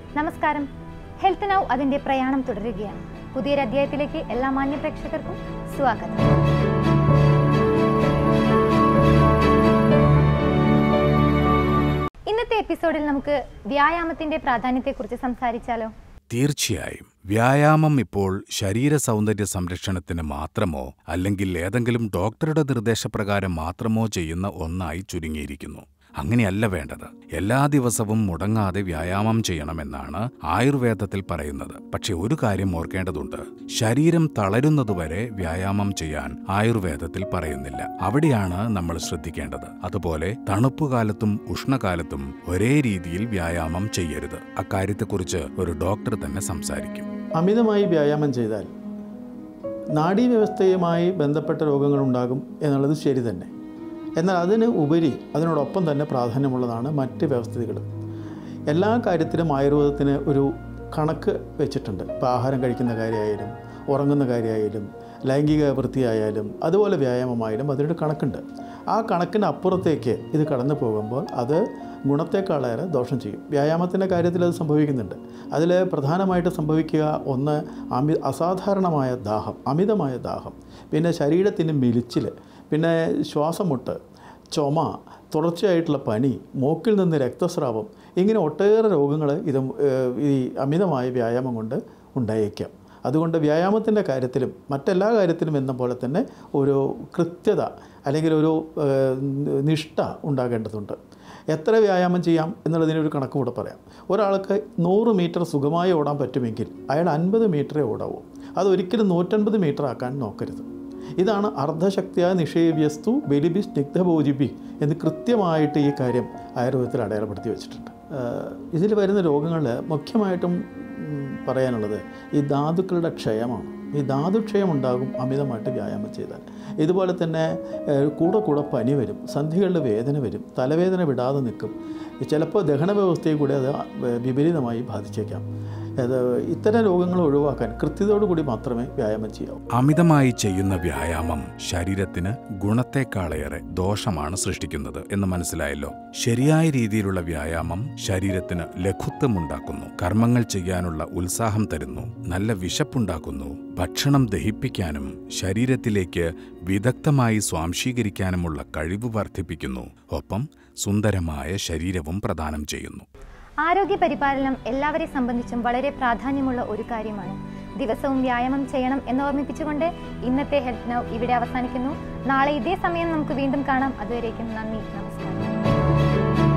നമസ്കാരം health now അതിന്റെ പ്രയാണം തുടരുകയാണ് പുതിയൊരു അധ്യായത്തിലേക്ക് എല്ലാ മാന്യ പ്രേക്ഷകർക്കും സ്വാഗതം ഇന്നത്തെ എപ്പിസോഡിൽ നമുക്ക് വ്യായാമത്തിന്റെ പ്രാധാന്യത്തെക്കുറിച്ച് സംസാരിച്ചാലോ തീർച്ചയായും വ്യായാമം ഇപ്പോൾ ശരീര സൗന്ദര്യ സംരക്ഷണത്തിന് മാത്രമോ അല്ലെങ്കിൽ ഏതെങ്കിലും ഡോക്ടറുടെ നിർദ്ദേശപ്രകാരം മാത്രമോ ചെയ്യുന്ന ഒന്നായി ചുരുങ്ങിയിരിക്കുന്നു അങ്ങനെയല്ല വേണ്ടത് എല്ലാ ദിവസവും മുടങ്ങാതെ വ്യായാമം ചെയ്യണമെന്നാണ് ആയുർവേദത്തിൽ പറയുന്നത് പക്ഷെ ഒരു കാര്യം ഓർക്കേണ്ടതുണ്ട് ശരീരം തളരുന്നതുവരെ വ്യായാമം ചെയ്യാൻ ആയുർവേദത്തിൽ പറയുന്നില്ല അവിടെയാണ് നമ്മൾ ശ്രദ്ധിക്കേണ്ടത് അതുപോലെ തണുപ്പുകാലത്തും ഉഷ്ണകാലത്തും ഒരേ രീതിയിൽ വ്യായാമം ചെയ്യരുത് അക്കാര്യത്തെക്കുറിച്ച് ഒരു ഡോക്ടർ തന്നെ സംസാരിക്കും അമിതമായി വ്യായാമം ചെയ്താൽ നാഡീവ്യവസ്ഥയുമായി ബന്ധപ്പെട്ട രോഗങ്ങളുണ്ടാകും എന്നുള്ളത് ശരി തന്നെ എന്നാൽ അതിന് ഉപരി അതിനോടൊപ്പം തന്നെ പ്രാധാന്യമുള്ളതാണ് മറ്റ് വ്യവസ്ഥിതികൾ എല്ലാ കാര്യത്തിലും ആയുർവേദത്തിന് ഒരു കണക്ക് വെച്ചിട്ടുണ്ട് ഇപ്പോൾ ആഹാരം കഴിക്കുന്ന കാര്യമായാലും ഉറങ്ങുന്ന കാര്യമായാലും ലൈംഗിക വൃത്തിയായാലും അതുപോലെ വ്യായാമമായാലും അതിനൊരു കണക്കുണ്ട് ആ കണക്കിന് അപ്പുറത്തേക്ക് ഇത് കടന്നു പോകുമ്പോൾ അത് ഗുണത്തെക്കാളേറെ ദോഷം ചെയ്യും വ്യായാമത്തിൻ്റെ കാര്യത്തിൽ അത് സംഭവിക്കുന്നുണ്ട് അതിൽ പ്രധാനമായിട്ട് സംഭവിക്കുക ഒന്ന് അമി അസാധാരണമായ ദാഹം അമിതമായ ദാഹം പിന്നെ ശരീരത്തിന് മെലിച്ചിൽ പിന്നെ ശ്വാസമുട്ട് ചുമ തുടർച്ചയായിട്ടുള്ള പനി മൂക്കിൽ നിന്ന് രക്തസ്രാവം ഇങ്ങനെ ഒട്ടേറെ രോഗങ്ങൾ ഇത് ഏഹ്, ഈ അമിതമായ വ്യായാമം കൊണ്ട് ഉണ്ടായേക്കാം അതുകൊണ്ട് വ്യായാമത്തിൻ്റെ കാര്യത്തിലും മറ്റെല്ലാ കാര്യത്തിലും എന്ന പോലെ തന്നെ ഒരു കൃത്യത അല്ലെങ്കിൽ ഒരു ഏഹ്, നിഷ്ഠ ഉണ്ടാകേണ്ടതുണ്ട് എത്ര വ്യായാമം ചെയ്യാം എന്നുള്ളതിനൊരു കണക്ക് കൂടെ പറയാം ഒരാൾക്ക് നൂറ് മീറ്റർ സുഖമായി ഓടാൻ പറ്റുമെങ്കിൽ അയാൾ അൻപത് മീറ്ററേ ഓടാവൂ അത് ഒരിക്കലും നൂറ്റൻപത് മീറ്റർ ആക്കാൻ നോക്കരുത് ഇതാണ് അർദ്ധശക്തിയായ നിഷേവ്യസ്തു ബലിബി സ്നിഗ്ധഭോജിബി എന്ന് കൃത്യമായിട്ട് ഈ കാര്യം ആയുർവേദത്തിൽ അടയാളപ്പെടുത്തി വെച്ചിട്ടുണ്ട് ഇതിൽ വരുന്ന രോഗങ്ങൾ മുഖ്യമായിട്ടും ഉം, പറയാനുള്ളത് ഈ ധാതുക്കളുടെ ക്ഷയമാണ് ഈ ധാതുക്ഷയം ഉണ്ടാകും അമിതമായിട്ട് വ്യായാമം ചെയ്താൽ ഇതുപോലെ തന്നെ ഏഹ്, കൂടെ കൂടെ പനി വരും സന്ധികളുടെ വേദന വരും തലവേദന വിടാതെ നിൽക്കും ചിലപ്പോൾ ദഹന വ്യവസ്ഥയെ കൂടി അത് വിപരീതമായി ബാധിച്ചേക്കാം അത് ഇത്തരം രോഗങ്ങൾ ഒഴിവാക്കാൻ കൃത്യതയോടുകൂടി മാത്രമേ വ്യായാമം ചെയ്യാവൂ അമിതമായി ചെയ്യുന്ന വ്യായാമം ശരീരത്തിന് ഗുണത്തെക്കാളേറെ ദോഷമാണ് സൃഷ്ടിക്കുന്നത് എന്ന് മനസ്സിലായല്ലോ ശരിയായ രീതിയിലുള്ള വ്യായാമം ശരീരത്തിന് ലഘുത്വമുണ്ടാക്കുന്നു കർമ്മങ്ങൾ ചെയ്യാനുള്ള ഉത്സാഹം തരുന്നു നല്ല വിശപ്പുണ്ടാക്കുന്നു ഭക്ഷണം ദഹിപ്പിക്കാനും ശരീരത്തിലേക്ക് വിദഗ്ധമായി സ്വാംശീകരിക്കാനുമുള്ള കഴിവ് വർദ്ധിപ്പിക്കുന്നു ഒപ്പം സുന്ദരമായ ശരീരവും പ്രദാനം ചെയ്യുന്നു ആരോഗ്യ പരിപാലനം എല്ലാവരെ സംബന്ധിച്ചും വളരെ പ്രാധാന്യമുള്ള ഒരു കാര്യമാണ് ദിവസവും വ്യായാമം ചെയ്യണം എന്ന് ഓർമ്മിപ്പിച്ചുകൊണ്ട് ഇന്നത്തെ ഹെൽത്ത് നൗ ഇവിടെ അവസാനിക്കുന്നു നാളെ ഇതേ സമയം നമുക്ക് വീണ്ടും കാണാം അതുവരേക്കും നന്ദി നമസ്കാരം